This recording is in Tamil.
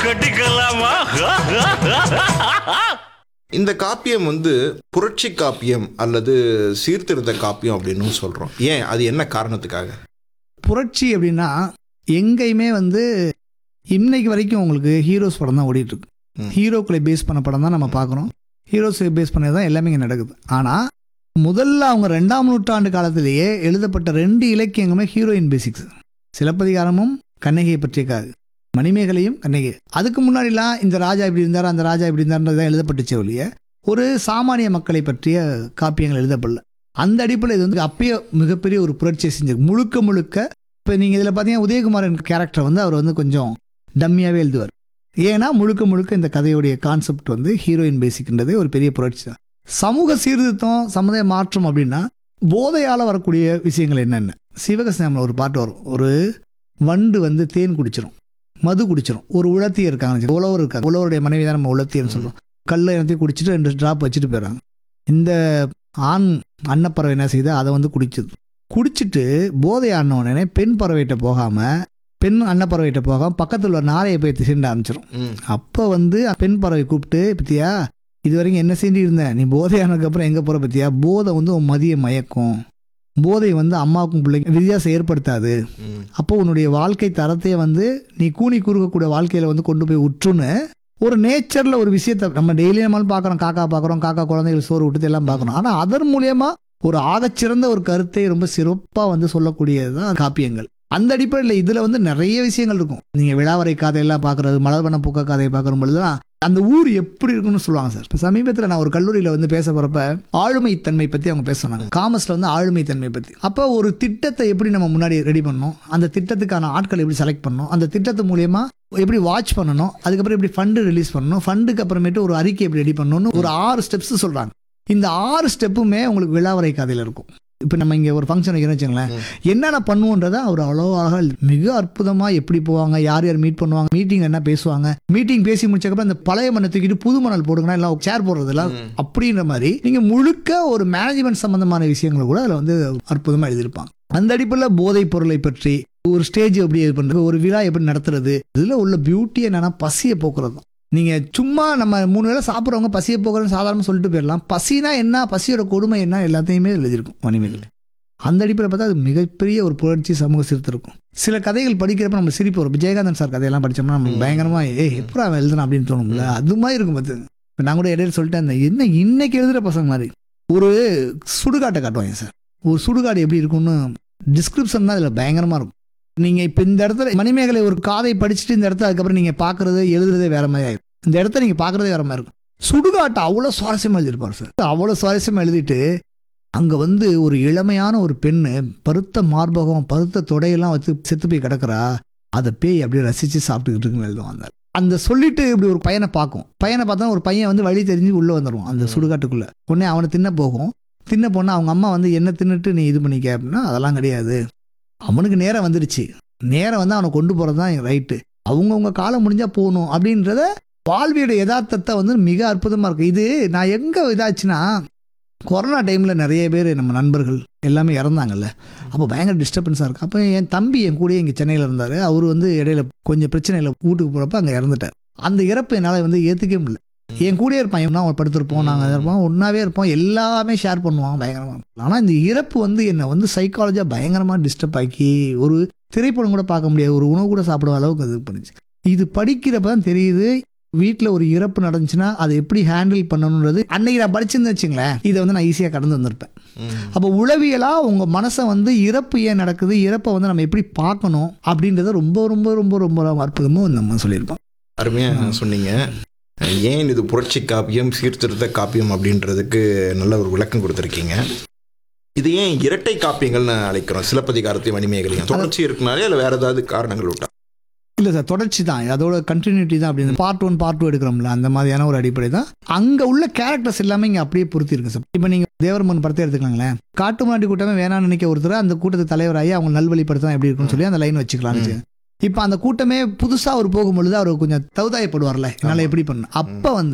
கட்டிக்கலாமா இந்த காப்பியம் வந்து புரட்சி காப்பியம் அல்லது சீர்திருத்த காப்பியம் அப்படின்னு சொல்றோம் ஏன் அது என்ன காரணத்துக்காக புரட்சி அப்படின்னா எங்கேயுமே வந்து இன்னைக்கு வரைக்கும் உங்களுக்கு ஹீரோஸ் படம் தான் ஓடிட்டு இருக்கு ம். ஹீரோக்களை பேஸ் பண்ண படம் தான் நம்ம பார்க்குறோம் ஹீரோஸை பேஸ் பண்ணது தான் எல்லாமே இங்கே நடக்குது ஆனால் முதல்ல அவங்க ரெண்டாம் நூற்றாண்டு காலத்திலேயே எழுதப்பட்ட ரெண்டு இலக்கியங்களுமே ஹீரோயின் பேசிக்ஸ் சிலப்பதிகாரமும் கண்ணகியை பற்றிய காது மணிமேகலையும் கண்ணகி அதுக்கு முன்னாடிலாம் இந்த ராஜா இப்படி இருந்தார் அந்த ராஜா இப்படி இருந்தார்ன்றதான் எழுதப்பட்டுச்சே ஒழிய ஒரு சாமானிய மக்களை பற்றிய காப்பியங்கள் எழுதப்படல அந்த அடிப்படையில் இது வந்து அப்பயே மிகப்பெரிய ஒரு புரட்சியை செஞ்சிருக்கு முழுக்க முழுக்க இப்போ நீங்கள் இதில் பார்த்தீங்கன்னா உதயகுமாரன் கேரக்டர் வந்து அவர் வந்து கொஞ்சம் டம்மியாகவே எழுதுவார் ஏன்னா முழுக்க முழுக்க இந்த கதையுடைய கான்செப்ட் வந்து ஹீரோயின் பேசிக்ன்றதே ஒரு பெரிய புரட்சி தான் சமூக சீர்திருத்தம் சமுதாய மாற்றம் அப்படின்னா போதையால் வரக்கூடிய விஷயங்கள் என்னென்ன சிவகசியாமில் ஒரு பாட்டு வரும் ஒரு வண்டு வந்து தேன் குடிச்சிரும் மது குடிச்சிரும் ஒரு உலத்தி இருக்காங்க உழவர் இருக்காங்க உழவருடைய மனைவி தான் நம்ம உலத்தின்னு சொல்லுவோம் கல்லை எல்லாத்தையும் குடிச்சிட்டு ரெண்டு ட்ராப் வச்சுட்டு போயிடுறாங்க இந்த ஆண் அன்னப்பறவை என்ன செய்யுது அதை வந்து குடிச்சது குடிச்சிட்டு போதை ஆன உடனே பெண் பறவைகிட்ட போகாமல் பெண் அன்னப்பறவைகிட்ட போகாமல் பக்கத்தில் ஒரு நாரையை போய் திசைண்ட ஆரம்பிச்சிடும் ம். அப்போ வந்து பெண் பறவை கூப்பிட்டு பத்தியா இது வரைக்கும் என்ன செஞ்சு இருந்த நீ போதை ஆனதுக்கப்புறம் எங்கே போகிற பத்தியா போதை வந்து உன் மதிய மயக்கும் போதை வந்து அம்மாவுக்கும் பிள்ளைக்கும் வித்தியாசம் ஏற்படுத்தாது ம். அப்போ உன்னுடைய வாழ்க்கை தரத்தையே வந்து நீ கூனி குறுக்கக்கூடிய வாழ்க்கையில வந்து கொண்டு போய் உற்றுன்னு ஒரு நேச்சர்ல ஒரு விஷயத்தை நம்ம டெய்லி நம்மளும் பார்க்குறோம் காக்கா பார்க்குறோம் காக்கா குழந்தைகள் சோறு விட்டுது எல்லாம் பார்க்குறோம் ஆனால் அதன் மூலியமா ஒரு ஆகச்சிறந்த ஒரு கருத்தை ரொம்ப சிறப்பாக வந்து சொல்லக்கூடியது தான் காப்பியங்கள் அந்த அடிப்படையில் இதில் வந்து நிறைய விஷயங்கள் இருக்கும் நீங்கள் விழாவரை கதையெல்லாம் பார்க்குறது மலர்வன பூக்க கதையை பார்க்குற பொழுது தான் அந்த ஊர் எப்படி இருக்குன்னு சொல்லுவாங்க சார் இப்போ சமீபத்தில் நான் ஒரு கல்லூரியில் வந்து பேச போகிறப்ப ஆளுமைத்தன்மை பற்றி அவங்க பேச சொன்னாங்க காமர்ஸில் வந்து ஆளுமைத்தன்மை பற்றி அப்போ ஒரு திட்டத்தை எப்படி நம்ம முன்னாடி ரெடி பண்ணணும் அந்த திட்டத்துக்கான ஆட்களை எப்படி செலக்ட் பண்ணணும் அந்த திட்டத்து மூலியமா எப்படி வாட்ச் பண்ணணும் அதுக்கப்புறம் எப்படி ஃபண்டு ரிலீஸ் பண்ணணும் ஃபண்டுக்கு அப்புறமேட்டு ஒரு அறிக்கை எப்படி ரெடி பண்ணணும்னு ஒரு ஆறு ஸ்டெப்ஸ் சொல்கிறாங்க இந்த ஆறு ஸ்டெப்புமே உங்களுக்கு விழாவரை கதையில் இருக்கும் இப்போ நம்ம இங்கே ஒரு ஃபங்க்ஷன் வைக்கிறோம் வச்சுங்களேன் என்னென்ன பண்ணுவோன்றதை அவர் அவ்வளோவாக மிக அற்புதமாக எப்படி போவாங்க யார் யார் மீட் பண்ணுவாங்க மீட்டிங் என்ன பேசுவாங்க மீட்டிங் பேசி முடிச்சக்கப்புறம் அந்த பழைய மண்ணை தூக்கிட்டு புது மணல் போடுங்கன்னா எல்லாம் சேர் போடுறதெல்லாம் அப்படின்ற மாதிரி நீங்கள் முழுக்க ஒரு மேனேஜ்மெண்ட் சம்பந்தமான விஷயங்களை கூட அதில் வந்து அற்புதமாக எழுதியிருப்பாங்க அந்த அடிப்படையில் போதைப் பொருளை பற்றி ஒரு ஸ்டேஜ் எப்படி இது பண்ணுறது ஒரு விழா எப்படி நடத்துறது இதில் உள்ள பியூட்டி என்னன்னா பசியை போக்குறது தான் நீங்கள் சும்மா நம்ம மூணு வேளை சாப்பிட்றவங்க பசியை போக்குறதுன்னு சாதாரணமாக சொல்லிட்டு போயிடலாம் பசினா என்ன பசியோட கொடுமை என்ன எல்லாத்தையுமே எழுதியிருக்கும் மணிமேகலை அந்த அடிப்படையில் பார்த்தா அது மிகப்பெரிய ஒரு புரட்சி சமூக சீர்திருத்தம் இருக்கும் சில கதைகள் படிக்கிறப்ப நம்ம சிரிப்பு வரும் விஜயகாந்தன் சார் கதையெல்லாம் படிச்சோம்னா நமக்கு பயங்கரமா ஏ எப்படா அவன் எழுதுனா அப்படின்னு தோணும்ல அது மாதிரி இருக்கும் பார்த்து இப்போ நான் கூட இடையில சொல்லிட்டேன் அந்த என்ன இன்னைக்கு எழுதுகிற பசங்க மாதிரி ஒரு சுடுகாட்டை காட்டுவாங்க சார் ஒரு சுடுகாடு எப்படி இருக்கும்னு டிஸ்கிரிப்ஷன் தான் இதில் பயங்கரமாக இருக்கும் நீங்கள் இப்போ இந்த இடத்துல மணிமேகலை ஒரு காதை படிச்சுட்டு இந்த இடத்துல அதுக்கப்புறம் நீங்கள் பார்க்குறது எழுதுறதே வேற மாதிரி ஆயிடும் இந்த இடத்த நீங்கள் பார்க்குறதே வேற மாதிரி இருக்கும் சுடுகாட்டை அவ்வளோ சுவாரஸ்யமாக எழுதியிருப்பார் சார் அவ்வளோ சுவாரஸ்யமாக எழுதிட்டு அங்கே வந்து ஒரு இளமையான ஒரு பெண்ணு பருத்த மார்பகம் பருத்த தொடையெல்லாம் வச்சு செத்து போய் கிடக்குறா அதை பேய் அப்படியே ரசித்து சாப்பிட்டுக்கிட்டு இருக்குன்னு எழுதுவான் அந்த அந்த சொல்லிட்டு இப்படி ஒரு பையனை பார்க்கும் பையனை பார்த்தா ஒரு பையன் வந்து வழி தெரிஞ்சு உள்ளே வந்துடுவான் அந்த சுடுகாட்டுக்குள்ளே உடனே அவனை தின்ன போகும் தின்ன போனால் அவங்க அம்மா வந்து என்ன தின்னுட்டு நீ இது பண்ணிக்க அப்படின்னா அதெல்லாம் கிடையாது அவனுக்கு நேரம் வந்துடுச்சு நேரம் வந்து அவனை கொண்டு போகிறது தான் ரைட்டு அவங்கவுங்க காலம் முடிஞ்சால் போகணும் அப்படின்றத வாழ்வியோட யதார்த்தத்தை வந்து மிக அற்புதமாக இருக்கு இது நான் எங்கே இதாச்சுன்னா கொரோனா டைமில் நிறைய பேர் நம்ம நண்பர்கள் எல்லாமே இறந்தாங்கல்ல அப்போ பயங்கர டிஸ்டர்பன்ஸாக இருக்குது அப்போ என் தம்பி என் கூடயே இங்கே சென்னையில் இருந்தார் அவர் வந்து இடையில கொஞ்சம் பிரச்சனையில் வீட்டுக்கு போகிறப்ப அங்கே இறந்துட்டார் அந்த இறப்பு என்னால் வந்து ஏற்றுக்கவே முடியல என் கூடயே இருப்பான் இவனா அவன் படுத்திருப்போம் நாங்கள் இருப்போம் ஒன்றாவே இருப்போம் எல்லாமே ஷேர் பண்ணுவான் பயங்கரமாக ஆனால் இந்த இறப்பு வந்து என்னை வந்து சைக்காலஜியாக பயங்கரமாக டிஸ்டர்ப் ஆக்கி ஒரு திரைப்படம் கூட பார்க்க முடியாது ஒரு உணவு கூட சாப்பிடுற அளவுக்கு அது பண்ணுச்சு இது படிக்கிறப்ப தான் தெரியுது வீட்டில் ஒரு இறப்பு நடந்துச்சுன்னா அதை எப்படி ஹேண்டில் பண்ணணுன்றது அன்னைக்கு நான் படிச்சிருந்தேன் வச்சுங்களேன் இதை வந்து நான் ஈஸியாக கடந்து வந்திருப்பேன் ம். அப்போ உளவியலாக உங்கள் மனசை வந்து இறப்பு ஏன் நடக்குது இறப்பை வந்து நம்ம எப்படி பார்க்கணும் அப்படின்றத ரொம்ப ரொம்ப ரொம்ப ரொம்ப அற்புதமாக நம்ம சொல்லியிருப்போம் அருமையா சொன்னீங்க ஏன் இது புரட்சி காப்பியம் சீர்திருத்த காப்பியம் அப்படின்றதுக்கு நல்ல ஒரு விளக்கம் கொடுத்துருக்கீங்க இது ஏன் இரட்டை காப்பியங்கள்னு அழைக்கிறோம் சிலப்பதிகாரத்தையும் மணிமேகலையும் தொடர்ச்சி இருக்குனாலே இல்லை வேற ஏதாவது காரணங்கள் விட்டா இல்லை சார் தொடர்ச்சி தான் அதோட கண்டினியூட்டி தான் அப்படின்னு பார்ட் ஒன் பார்ட் டூ எடுக்கிறோம்ல அந்த மாதிரியான ஒரு அடிப்படை தான் அங்கே உள்ள கேரக்டர்ஸ் எல்லாமே இங்கே அப்படியே பொருத்தி இருக்கு சார் இப்போ நீங்கள் தேவரமன் படத்தை எடுத்துக்கலாங்களேன் காட்டு மாட்டி கூட்டமே வேணாம்னு நினைக்க ஒருத்தர் அந்த கூட்டத்து தலைவராகி அவங்க நல்வழிப்படுத்தா எப்படி இருக்குன்னு சொல்லி அந்த லைன் வச்சுக்கலாம்னு இப்போ அந்த கூட்டமே புதுசாக அவர் போகும்பொழுது அவர் கொஞ்சம் தகுதாயப்படுவார்ல என்னால் எப்படி பண்ண அப்போ வந்து